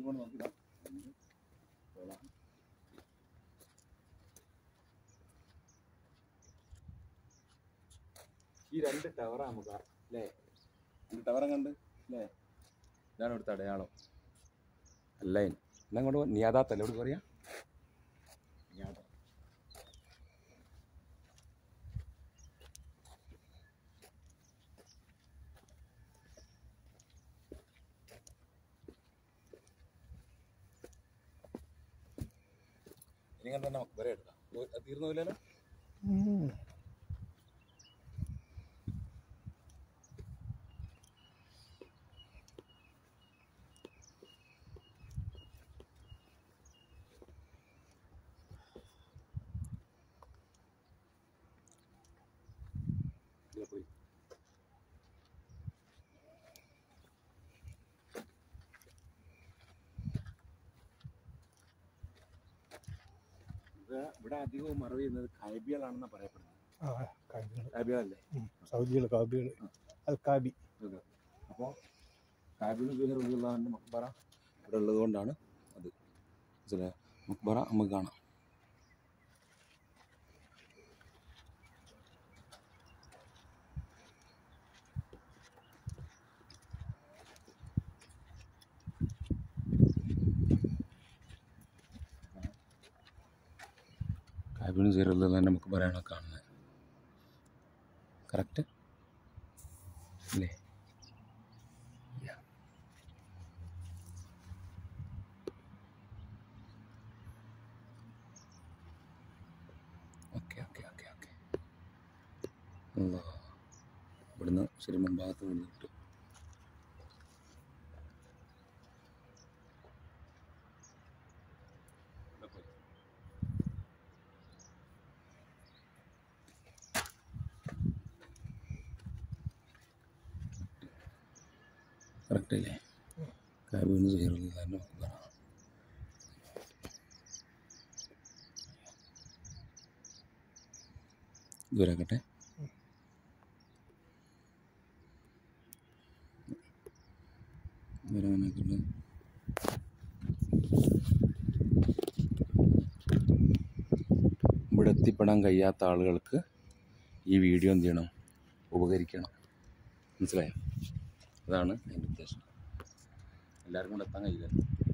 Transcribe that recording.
കൊണ്ട് നോക്കിടാം രണ്ട് കൊള്ളാം. ഈ രണ്ട് ടവറാ നമുക്ക് അല്ലേ രണ്ട് ടവറും കണ്ട് അല്ലേ ഇതാണ് ഇവിടുത്തെ അടയാളം അല്ല എന്നാ കൊണ്ട് നിയാദാത്തല്ലേ ഇവിടെ പറയാ നിയാദ ഇനി കണ്ട് തന്നെ നമുക്ക് വരെ എടുക്കാം ഓ, അത് തീർന്നില്ലല്ലോ ഇതിലെ പോയി ഇത് ഇവിടെ അധികവും മറവ് ചെയ്യുന്നത് കൈബികളാണെന്നാണ് പറയപ്പെടുന്നത് ആ കാബികൾ കൈബികളല്ലേ സൗദികൾ കാബികൾ അൽ കാബി അപ്പോൾ കാബിൾ സുഹറുള്ളതിൻ്റെ മക്ബറ ഇവിടെ ഉള്ളത് കൊണ്ടാണ് അത് മനസ്സിലായോ മക്ബറ നമുക്ക് കാണാം കാബിളും സീറുള്ളത് തന്നെ നമുക്ക് പറയണ കാണുന്നത് കറക്റ്റ് അല്ലേ ഓക്കെ ഓക്കെ ഓക്കെ ഓക്കെ അല്ലാ ഇവിടുന്ന് ശരി മുൻഭാഗത്ത് നിന്ന് കിട്ടും കറക്റ്റ് അല്ലേ കാബിന് ചേർന്ന് തന്നെ നമുക്ക് കാണാം ദൂരാക്കട്ടെ ദൂരമാക്കട്ടെ ഇവിടെ എത്തിപ്പെടാൻ കഴിയാത്ത ആളുകൾക്ക് ഈ വീഡിയോ എന്ത് ചെയ്യണം ഉപകരിക്കണം മനസ്സിലായോ അതാണ് അതിൻ്റെ ഉദ്ദേശം എല്ലാവർക്കും കൂടെ എത്താൻ കഴിയില്ല